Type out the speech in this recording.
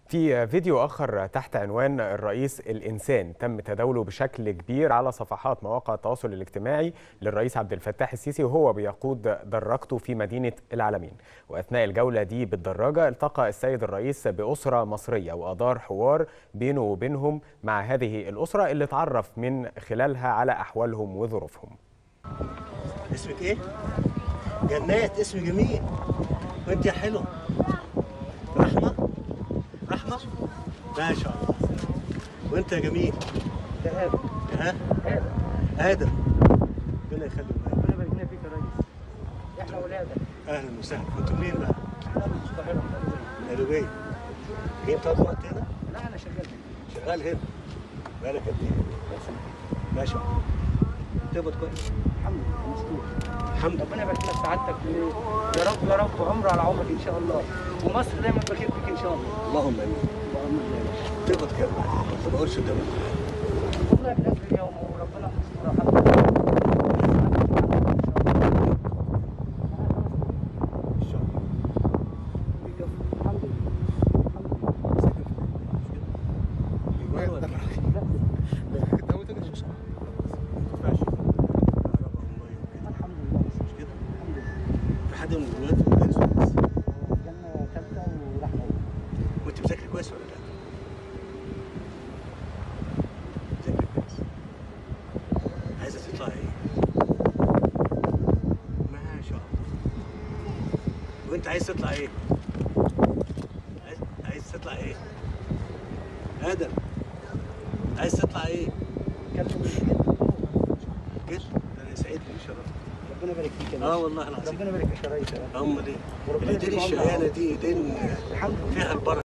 في فيديو آخر تحت عنوان الرئيس الإنسان تم تداوله بشكل كبير على صفحات مواقع التواصل الاجتماعي للرئيس عبد الفتاح السيسي وهو بيقود دراجته في مدينة العالمين وأثناء الجولة دي بالدراجة التقى السيد الرئيس بأسرة مصرية وأدار حوار بينه وبينهم مع هذه الأسرة اللي اتعرف من خلالها على أحوالهم وظروفهم اسمك ايه؟ جنات اسم جميل وانت يا حلو رحمة رحمة ما شاء الله وانت يا جميل ده هذا ها هذا ادم ربنا يخليك ربنا يبارك لنا فيك يا ريس احنا ولادك اهلا وسهلا كنتوا منين بقى؟ احنا من القاهره من قلوبية جايين تقعدوا وقت هنا؟ لا انا شغال شغال هنا بقالك قد ايه؟ ما شاء الله تقبض كويس الحمد لله مستور الحمد لله ربنا يبارك لنا في سعادتك يا رب يا رب عمر على عمرك ان شاء الله ومصر دايما بخير فيك ان شاء الله اللهم امين اللهم امين يا باشا تقبض كام؟ ما بقولش قدام والله بنفس اليوم وربنا مستور الحمد لله ان شاء الله الحمد لله الحمد لله الحمد لله الحمد لله في حد من الولاد مدرس ولا لسه؟ جنة ثالثة ورحمة أولى. وانت مذاكر كويس ولا لا؟ مذاكر كويس عايزه تطلعي ايه؟ ما شاء الله وانت عايز تطلع ايه؟ عايز عايز تطلع ايه؟ ادم عايز تطلع ايه؟ كلم كده انا سعيد وشرفت ربنا يبارك فيك يا اه باشا والله العظيم ربنا يبارك فيك يا ريس يا رب. امال ايه؟ وربنا الايدين يديك الشقيانه دي ايدين الحمد لله فيها البركه